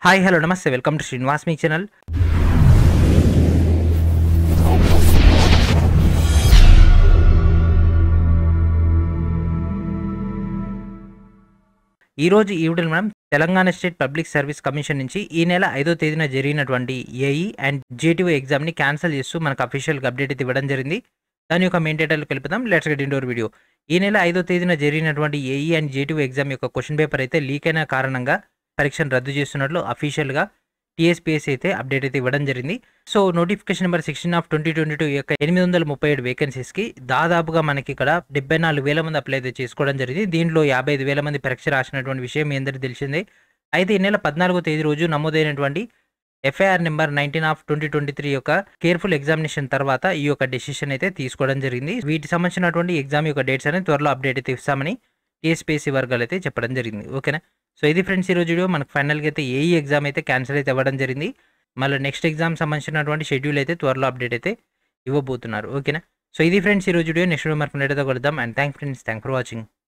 hi hello namaste welcome to Srinivas మీ channel ఈ రోజు ఈ వీడియోలో మనం Telangana state public service commission నుంచి ఈ నెల ఐదో తేదీన జరిగినటువంటి ఏఈ అండ్ జేటీఓ ఎగ్జామ్ని క్యాన్సిల్ చేస్తూ మనకు అఫీషియల్గా అప్డేట్ అయితే ఇవ్వడం జరిగింది దాని యొక్క మెయిన్ డేటాలు కలుపుదాం లెట్స్ గెట్ ఇండోర్ వీడియో ఈ నెల ఐదో తేదీన జరిగినటువంటి ఏఈ అండ్ జేటీఓ ఎగ్జామ్ యొక్క క్వశ్చన్ పేపర్ అయితే లీక్ అయిన కారణంగా పరీక్షను రద్దు చేస్తున్నట్లు అఫీషియల్గా టీఎస్పీఎస్ అయితే అప్డేట్ అయితే ఇవ్వడం జరిగింది so notification number sixteen of twenty twenty two యొక్క ఎనిమిది వందల ముప్పై ఏడు వేకెన్సీస్కి దాదాపుగా మనకి ఇక్కడ డెబ్బై నాలుగు వేల మంది అప్లై అయితే చేసుకోవడం జరిగింది దీంట్లో యాభై ఐదు వేల మంది పరీక్ష రాసినటువంటి విషయం మీ అందరికీ తెలిసిందే అయితే ఈ నెల పద్నాలుగో తేదీ రోజు నమోదైనటువంటి FIR number nineteen of twenty twenty three యొక్క కేర్ఫుల్ ఎగ్జామినేషన్ తర్వాత ఈ యొక్క డెసిషన్ అయితే తీసుకోవడం జరిగింది వీటికి సంబంధించినటువంటి ఎగ్జామ్ యొక్క డేట్స్ అనేది త్వరలో అప్డేట్ అయితే ఇస్తామని టీఎస్పీఎస్సీ వర్గాలు అయితే చెప్పడం జరిగింది ఓకేనా సో ఇది ఫ్రెండ్స్ ఈరోజు వీడియో మనకు ఫైనల్గా అయితే ఏఈ ఎగ్జామ్ అయితే క్యాన్సిల్ అయితే అవ్వడం జరిగింది మళ్ళీ నెక్స్ట్ ఎగ్జామ్ సంబంధించినటువంటి షెడ్యూల్ అయితే త్వరలో అప్డేట్ అయితే ఇవ్వబోతున్నారు ఓకేనా సో ఇది ఫ్రెండ్స్ ఈరోజు వీడియో నెక్స్ట్ వీడియో మనకు కలుద్దాం and thank friends thank for watching